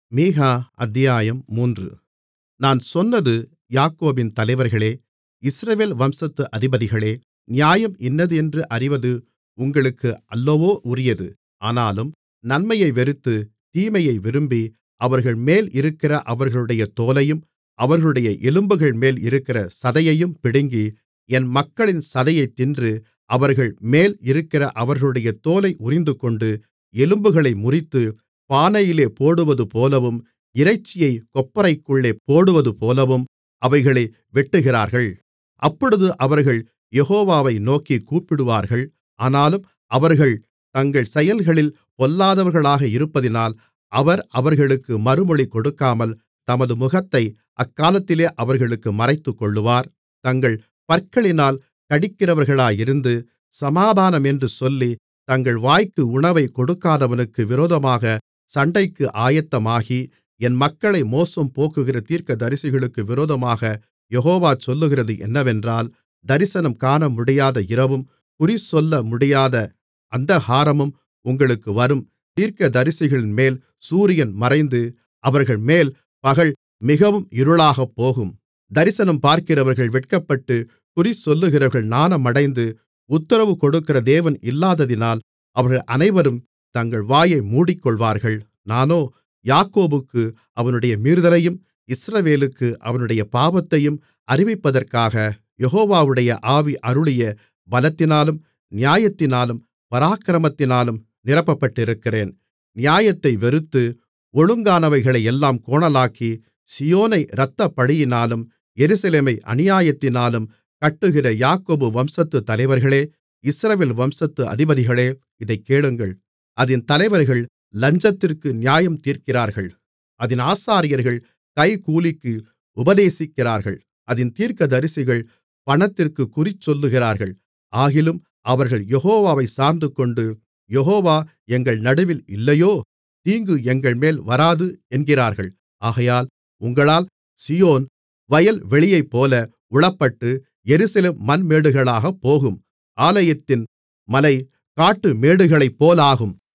மீகா அத்தியாயம் மூன்று நான் சொன்னது யாக்கோபின் தலைவர்களே இஸ்ரவேல் வம்சத்து அதிபதிகளே நியாயம் இன்னதென்று அறிவது உங்களுக்கு அல்லவோ உரியது ஆனாலும் நன்மையை வெறுத்து தீமையை விரும்பி அவர்கள்மேல் இருக்கிற அவர்களுடைய தோலையும் அவர்களுடைய எலும்புகள்மேல் இருக்கிற சதையையும் பிடுங்கி என் மக்களின் சதையைத் தின்று அவர்கள்மேல் இருக்கிற அவர்களுடைய தோலை உரிந்துகொண்டு எலும்புகளை முறித்து பானையிலே போடுவதுபோலவும் இறைச்சியைக் கொப்பரைக்குள்ளே போடுவதுபோலவும் அவைகளை வெட்டுகிறார்கள் அப்பொழுது அவர்கள் யெகோவாவை நோக்கிக் கூப்பிடுவார்கள் ஆனாலும் அவர்கள் தங்கள் செயல்களில் பொல்லாதவர்களாக இருப்பதினால் அவர் அவர்களுக்கு மறுமொழி கொடுக்காமல் தமது முகத்தை அக்காலத்திலே அவர்களுக்கு மறைத்துக்கொள்ளுவார் தங்கள் பற்களினால் கடிக்கிறவர்களாயிருந்து சமாதானமென்று சொல்லி தங்கள் வாய்க்கு உணவைக் கொடுக்காதவனுக்கு விரோதமாக சண்டைக்கு ஆயத்தமாகி என் மக்களை மோசம்போக்குகிற தீர்க்கதரிசிகளுக்கு விரோதமாக யெகோவா சொல்லுகிறது என்னவென்றால் தரிசனம் காணமுடியாத இரவும் குறிசொல்ல முடியாத அந்தகாரமும் உங்களுக்கு வரும் தீர்க்கதரிசிகளின்மேல் சூரியன் மறைந்து அவர்கள்மேல் பகல் மிகவும் இருளாகப்போகும் தரிசனம் பார்க்கிறவர்கள் வெட்கப்பட்டு குறிசொல்லுகிறவர்கள் நாணமடைந்து உத்தரவு கொடுக்கிற தேவன் இல்லாததினால் அவர்கள் அனைவரும் தங்கள் வாயை மூடிக்கொள்வார்கள் நானோ யாக்கோபுக்கு அவனுடைய மீறுதலையும் இஸ்ரவேலுக்கு அவனுடைய பாவத்தையும் அறிவிப்பதற்காக யெகோவாவுடைய ஆவி அருளிய பலத்தினாலும் நியாயத்தினாலும் பராக்கிரமத்தினாலும் நிரப்பப்பட்டிருக்கிறேன் நியாயத்தை வெறுத்து ஒழுங்கானவைகளையெல்லாம் கோணலாக்கி சீயோனை இரத்தப்பழியினாலும் எருசலேமை அநியாயத்தினாலும் கட்டுகிற யாக்கோபு வம்சத்து தலைவர்களே இஸ்ரவேல் வம்சத்து அதிபதிகளே இதைக் கேளுங்கள் அதின் தலைவர்கள் லஞ்சத்திற்கு நியாயம் தீர்க்கிறார்கள் அதின் ஆசாரியர்கள் கைக்கூலிக்கு உபதேசிக்கிறார்கள் அதின் தீர்க்கதரிசிகள் பணத்திற்குக் குறிசொல்லுகிறார்கள் ஆகிலும் அவர்கள் யெகோவாவை சார்ந்துகொண்டு யெகோவா எங்கள் நடுவில் இல்லையோ தீங்கு எங்கள்மேல் வராது என்கிறார்கள் ஆகையால் உங்களால் சீயோன் வயல்வெளியைப்போல உழப்பட்டு எருசலேம் மண்மேடுகளாகப் போகும் ஆலயத்தின் மலை காட்டுமேடுகளைப்போலாகும்